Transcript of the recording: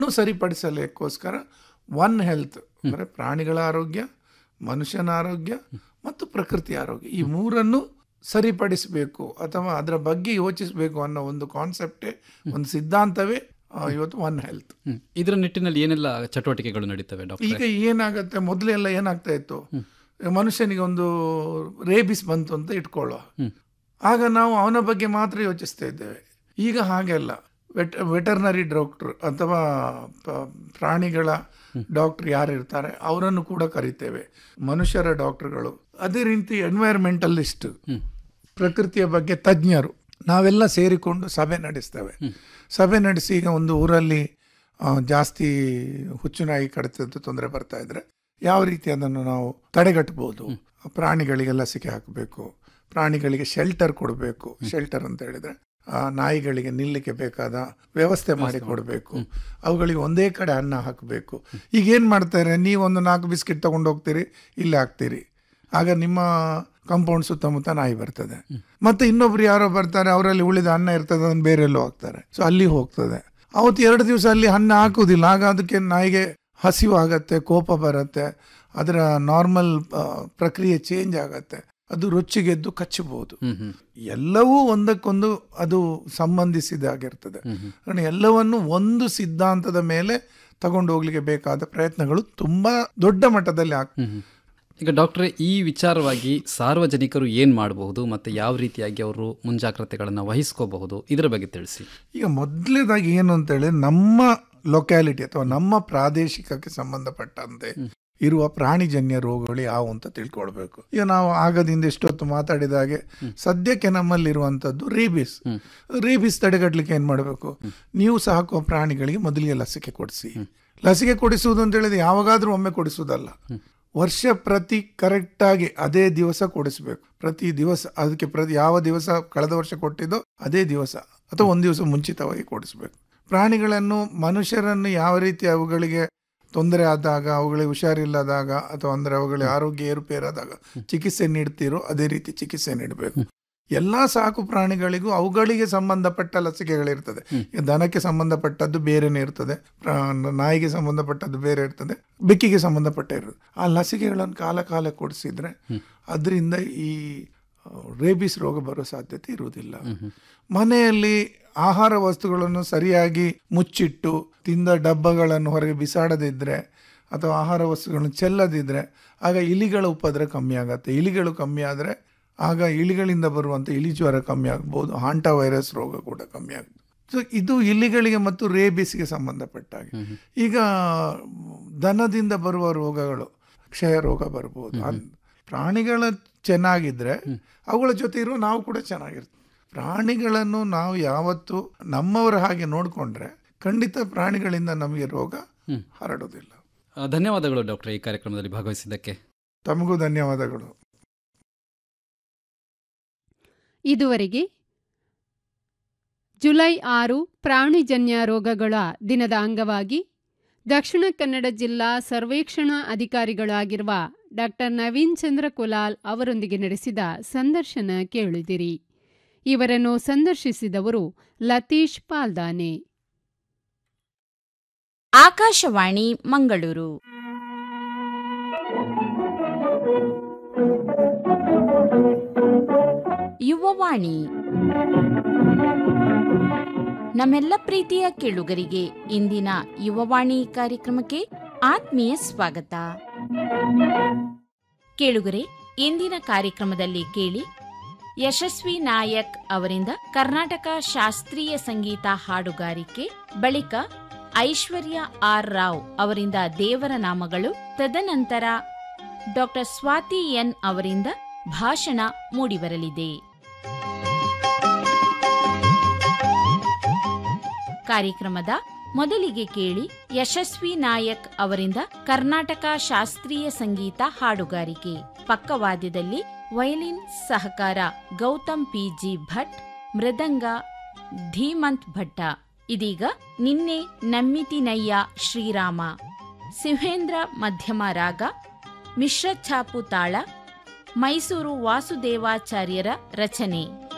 ಸರಿಪಡಿಸಲಿಕ್ಕೋಸ್ಕರ one health ಅಂದರೆ ಪ್ರಾಣಿಗಳ ಆರೋಗ್ಯ ಮನುಷ್ಯನ ಆರೋಗ್ಯ ಮತ್ತು ಪ್ರಕೃತಿ ಆರೋಗ್ಯ ಈ ಮೂರನ್ನು ಸರಿಪಡಿಸಬೇಕು ಅಥವಾ ಅದರ ಬಗ್ಗೆ ಯೋಚಿಸಬೇಕು ಅನ್ನೋ ಒಂದು ಕಾನ್ಸೆಪ್ಟೇ ಒಂದು ಸಿದ್ಧಾಂತವೇ ಆ, ಇವತ್ತು ಒನ್ ಹೆಲ್ತ್ ಹ್ಮ್. ಇದರ ನಿಟ್ಟಿನಲ್ಲಿ ಏನೆಲ್ಲ ಚಟುವಟಿಕೆಗಳು ನಡೀತವೆ ಡಾಕ್ಟರ್ ಈಗ ಏನಾಗುತ್ತೆ ಮೊದಲೆಲ್ಲ ಏನಾಗ್ತಾ ಇತ್ತು ಮನುಷ್ಯನಿಗೆ ಒಂದು ರೇಬಿಸ್ ಬಂತು ಅಂತ ಇಟ್ಕೊಳ್ಳುವ ಆಗ ನಾವು ಅವನ ಬಗ್ಗೆ ಮಾತ್ರ ಯೋಚಿಸ್ತಾ ಇದ್ದೇವೆ ಈಗ ಹಾಗೆಲ್ಲ ವೆಟ್ ವೆಟರ್ನರಿ ಡಾಕ್ಟರ್ ಅಥವಾ ಪ- ಪ್ರಾಣಿಗಳ ಡಾಕ್ಟರ್ ಯಾರು ಇರ್ತಾರೆ ಅವರನ್ನು ಕೂಡ ಕರಿತೇವೆ ಮನುಷ್ಯರ ಡಾಕ್ಟರ್ಗಳು ಅದೇ ರೀತಿ ಎನ್ವೈರ್ಮೆಂಟಲಿಸ್ಟ್ ಪ್ರಕೃತಿಯ ಬಗ್ಗೆ ತಜ್ಞರು ನಾವೆಲ್ಲ ಸೇರಿಕೊಂಡು ಸಭೆ ನಡೆಸ್ತೇವೆ ಸಭೆ ನಡೆಸಿ ಈಗ ಒಂದು ಊರಲ್ಲಿ ಆ, ಜಾಸ್ತಿ ಹುಚ್ಚುನಾಯಿ ಕಡಿತದ್ದು ತೊಂದರೆ ಬರ್ತಾ ಇದ್ರೆ ಯಾವ ರೀತಿ ಅದನ್ನು ನಾವು ತಡೆಗಟ್ಟಬಹುದು ಪ್ರಾಣಿಗಳಿಗೆ ಲಸಿಕೆ ಹಾಕಬೇಕು ಪ್ರಾಣಿಗಳಿಗೆ ಶೆಲ್ಟರ್ ಕೊಡಬೇಕು ಶೆಲ್ಟರ್ ಅಂತ ಹೇಳಿದ್ರೆ ಆ ನಾಯಿಗಳಿಗೆ ನಿಲ್ಲಕ್ಕೆ ಬೇಕಾದ ವ್ಯವಸ್ಥೆ ಮಾಡಿ ಕೊಡಬೇಕು ಅವುಗಳಿಗೆ ಒಂದೇ ಕಡೆ ಅನ್ನ ಹಾಕಬೇಕು ಈಗ ಏನು ಮಾಡ್ತಾರೆ ನೀವು ಒಂದು ನಾಲ್ಕು ಬಿಸ್ಕೆಟ್ ತಗೊಂಡು ಹೋಗ್ತೀರಿ ಇಲ್ಲಿ ಹಾಕ್ತೀರಿ ಆಗ ನಿಮ್ಮ ಕಾಂಪೌಂಡ್ ಸುತ್ತಮುತ್ತ ನಾಯಿ ಬರ್ತದೆ ಮತ್ತೆ ಇನ್ನೊಬ್ರು ಯಾರೋ ಬರ್ತಾರೆ ಅವರಲ್ಲಿ ಉಳಿದ ಅನ್ನ ಇರ್ತದೆ ಅದನ್ನು ಬೇರೆ ಎಲ್ಲೋ ಹಾಕ್ತಾರೆ ಸೊ ಅಲ್ಲಿ ಹೋಗ್ತದೆ ಅವತ್ತು ಎರಡು ದಿವಸ ಅಲ್ಲಿ ಅನ್ನ ಹಾಕುವುದಿಲ್ಲ ಆಗ ಅದಕ್ಕೆ ನಾಯಿಗೆ ಹಸಿವು ಆಗತ್ತೆ ಕೋಪ ಬರುತ್ತೆ ಅದರ ನಾರ್ಮಲ್ ಪ್ರಕ್ರಿಯೆ ಚೇಂಜ್ ಆಗತ್ತೆ ಅದು ರೊಚ್ಚಿಗೆದ್ದು ಕಚ್ಚಬಹುದು ಎಲ್ಲವೂ ಒಂದಕ್ಕೊಂದು ಅದು ಸಂಬಂಧಿಸಿದಾಗಿರ್ತದೆ ಕಾರಣ ಎಲ್ಲವನ್ನು ಒಂದು ಸಿದ್ಧಾಂತದ ಮೇಲೆ ತಗೊಂಡು ಹೋಗ್ಲಿಕ್ಕೆ ಬೇಕಾದ ಪ್ರಯತ್ನಗಳು ತುಂಬಾ ದೊಡ್ಡ ಮಟ್ಟದಲ್ಲಿ ಆಗ್ತದೆ ಈಗ ಡಾಕ್ಟ್ರೆ ಈ ವಿಚಾರವಾಗಿ ಸಾರ್ವಜನಿಕರು ಏನ್ ಮಾಡಬಹುದು ಮತ್ತೆ ಯಾವ ರೀತಿಯಾಗಿ ಅವರು ಮುಂಜಾಗ್ರತೆಗಳನ್ನು ವಹಿಸ್ಕೋಬಹುದು ಇದರ ಬಗ್ಗೆ ತಿಳಿಸಿ ಈಗ ಮೊದಲನೇದಾಗಿ ಏನು ಅಂತ ಹೇಳಿದ್ರೆ ನಮ್ಮ ಲೊಕ್ಯಾಲಿಟಿ ಅಥವಾ ನಮ್ಮ ಪ್ರಾದೇಶಿಕಕ್ಕೆ ಸಂಬಂಧಪಟ್ಟಂತೆ ಇರುವ ಪ್ರಾಣಿಜನ್ಯ ರೋಗಗಳು ಯಾವುವು ಅಂತ ತಿಳ್ಕೊಳ್ಬೇಕು ಈಗ ನಾವು ಆಗದಿಂದ ಇಷ್ಟೊತ್ತು ಮಾತಾಡಿದ ಹಾಗೆ ಸದ್ಯಕ್ಕೆ ನಮ್ಮಲ್ಲಿರುವಂಥದ್ದು ರೇಬಿಸ್ ರೇಬಿಸ್ ತಡೆಗಟ್ಟಲಿಕ್ಕೆ ಏನು ಮಾಡಬೇಕು ನೀವು ಸಾಕುವ ಪ್ರಾಣಿಗಳಿಗೆ ಮೊದಲಿಗೆ ಲಸಿಕೆ ಕೊಡಿಸಿ ಲಸಿಕೆ ಕೊಡಿಸುವುದು ಅಂತ ಹೇಳಿದ್ರೆ ಯಾವಾಗಾದ್ರೂ ಒಮ್ಮೆ ಕೊಡಿಸುವುದಲ್ಲ ವರ್ಷ ಪ್ರತಿ ಕರೆಕ್ಟಾಗಿ ಅದೇ ದಿವಸ ಕೊಡಿಸ್ಬೇಕು ಪ್ರತಿ ದಿವಸ ಅದಕ್ಕೆ ಪ್ರತಿ ಯಾವ ದಿವಸ ಕಳೆದ ವರ್ಷ ಕೊಟ್ಟಿದ್ದೋ ಅದೇ ದಿವಸ ಅಥವಾ ಒಂದು ದಿವಸ ಮುಂಚಿತವಾಗಿ ಕೊಡಿಸ್ಬೇಕು ಪ್ರಾಣಿಗಳನ್ನು ಮನುಷ್ಯರನ್ನು ಯಾವ ರೀತಿ ಅವುಗಳಿಗೆ ತೊಂದರೆ ಆದಾಗ ಅವುಗಳಿಗೆ ಹುಷಾರಿಲ್ಲದಾಗ ಅಥವಾ ಅಂದ್ರೆ ಅವುಗಳಿಗೆ ಆರೋಗ್ಯ ಏರುಪೇರಾದಾಗ ಚಿಕಿತ್ಸೆ ನೀಡ್ತೀರೋ ಅದೇ ರೀತಿ ಚಿಕಿತ್ಸೆ ನೀಡಬೇಕು ಎಲ್ಲಾ ಸಾಕು ಪ್ರಾಣಿಗಳಿಗೂ ಅವುಗಳಿಗೆ ಸಂಬಂಧಪಟ್ಟ ಲಸಿಕೆಗಳಿರ್ತದೆ ಈಗ ದನಕ್ಕೆ ಸಂಬಂಧಪಟ್ಟದ್ದು ಬೇರೆನೇ ಇರ್ತದೆ ಪ್ರಾ- ನಾಯಿಗೆ ಸಂಬಂಧಪಟ್ಟದ್ದು ಬೇರೆ ಇರ್ತದೆ ಬೆಕ್ಕಿಗೆ ಸಂಬಂಧಪಟ್ಟ ಇರ್ತದೆ ಆ ಲಸಿಕೆಗಳನ್ನು ಕಾಲ ಕಾಲ ಕೊಡಿಸಿದ್ರೆ ಅದರಿಂದ ಈ ಆ, ರೇಬಿಸ್ ರೋಗ ಬರೋ ಸಾಧ್ಯತೆ ಇರುವುದಿಲ್ಲ ಮನೆಯಲ್ಲಿ ಆಹಾರ ವಸ್ತುಗಳನ್ನು ಸರಿಯಾಗಿ ಮುಚ್ಚಿಟ್ಟು ತಿಂದ ಡಬ್ಬಗಳನ್ನು ಹೊರಗೆ ಬಿಸಾಡದಿದ್ರೆ ಅಥವಾ ಆಹಾರ ವಸ್ತುಗಳನ್ನು ಚೆಲ್ಲದಿದ್ರೆ ಆಗ ಇಲಿಗಳ ಉಪದ್ರ ಕಮ್ಮಿ ಆಗತ್ತೆ ಇಲಿಗಳು ಕಮ್ಮಿ ಆದರೆ ಆಗ ಇಲಿಗಳಿಂದ ಬರುವಂಥ ಇಲಿ ಜ್ವರ ಕಮ್ಮಿ ಆಗ್ಬೋದು ಹಾಂಟಾ ವೈರಸ್ ರೋಗ ಕೂಡ ಕಮ್ಮಿ ಆಗ್ಬೋದು ಸೊ ಇದು ಇಲಿಗಳಿಗೆ ಮತ್ತು ರೇಬಿಸ್ಗೆ ಸಂಬಂಧಪಟ್ಟ ಹಾಗೆ ಈಗ ದನದಿಂದ ಬರುವ ರೋಗಗಳು ಕ್ಷಯ ರೋಗ ಬರ್ಬೋದು ಅದ್- ಪ್ರಾಣಿಗಳ ಚೆನ್ನಾಗಿದ್ರೆ ಅವುಗಳ ಜೊತೆ ಇರುವ ನಾವು ಕೂಡ ಚೆನ್ನಾಗಿರ್ತೀವಿ ಪ್ರಾಣಿಗಳನ್ನು ನಾವು ಯಾವತ್ತು ನಮ್ಮವರ ಹಾಗೆ ನೋಡಿಕೊಂಡ್ರೆ ಖಂಡಿತ ಪ್ರಾಣಿಗಳಿಂದ ನಮಗೆ ರೋಗ ಹರಡೋದಿಲ್ಲ ಆ, ಧನ್ಯವಾದಗಳು ಡಾಕ್ಟ್ರೆ ಈ ಕಾರ್ಯಕ್ರಮದಲ್ಲಿ ಭಾಗವಹಿಸಿದ್ದಕ್ಕೆ ತಮಗೂ ಧನ್ಯವಾದಗಳು ಇದುವರೆಗೆ ಜುಲೈ ಆರು ಪ್ರಾಣಿಜನ್ಯ ರೋಗಗಳ ದಿನದ ಅಂಗವಾಗಿ ದಕ್ಷಿಣ ಕನ್ನಡ ಜಿಲ್ಲಾ ಸರ್ವೇಕ್ಷಣಾ ಅಧಿಕಾರಿಗಳಾಗಿರುವ ಡಾಕ್ಟರ್ ನವೀನ್ ಚಂದ್ರ ಕುಲಾಲ್ ಅವರೊಂದಿಗೆ ನಡೆಸಿದ ಸಂದರ್ಶನ ಕೇಳಿದಿರಿ ಇವರನ್ನು ಸಂದರ್ಶಿಸಿದವರು ಲತೀಶ್ ಪಾಲ್ದಾನೆ ಆಕಾಶವಾಣಿ ಮಂಗಳೂರು ಯುವವಾಣಿ ನಮ್ಮೆಲ್ಲ ಪ್ರೀತಿಯ ಕೇಳುಗರಿಗೆ ಇಂದಿನ ಯುವವಾಣಿ ಕಾರ್ಯಕ್ರಮಕ್ಕೆ ಆತ್ಮೀಯ ಸ್ವಾಗತ ಕೇಳುಗರೆ ಇಂದಿನ ಕಾರ್ಯಕ್ರಮದಲ್ಲಿ ಕೇಳಿ ಯಶಸ್ವಿ ನಾಯಕ್ ಅವರಿಂದ ಕರ್ನಾಟಕ ಶಾಸ್ತ್ರೀಯ ಸಂಗೀತ ಹಾಡುಗಾರಿಕೆ ಬಳಿಕ ಐಶ್ವರ್ಯ ಆರ್ ರಾವ್ ಅವರಿಂದ ದೇವರ ನಾಮಗಳು ತದನಂತರ ಡಾಕ್ಟರ್ ಸ್ವಾತಿ ಎನ್ ಅವರಿಂದ ಭಾಷಣ ಮೂಡಿಬರಲಿದೆ ಕಾರ್ಯಕ್ರಮದ ಮೊದಲಿಗೆ ಕೇಳಿ ಯಶಸ್ವಿ ನಾಯಕ್ ಅವರಿಂದ ಕರ್ನಾಟಕ ಶಾಸ್ತ್ರೀಯ ಸಂಗೀತ ಹಾಡುಗಾರಿಕೆ ಪಕ್ಕವಾದ್ಯದಲ್ಲಿ ವಯಲಿನ್ ಸಹಕಾರ ಗೌತಮ್ ಪಿ ಜಿ ಭಟ್ ಮೃದಂಗ ಧೀಮಂತ್ ಭಟ್ಟ ಇದೀಗ ನಿನ್ನೆ ನಮ್ಮಿತಿನಯ್ಯ ಶ್ರೀರಾಮ ಸಿಂಹೇಂದ್ರ ಮಧ್ಯಮ ರಾಗ ಮಿಶ್ರ ಛಾಪು ತಾಳ ಮೈಸೂರು ವಾಸುದೇವಾಚಾರ್ಯರ ರಚನೆ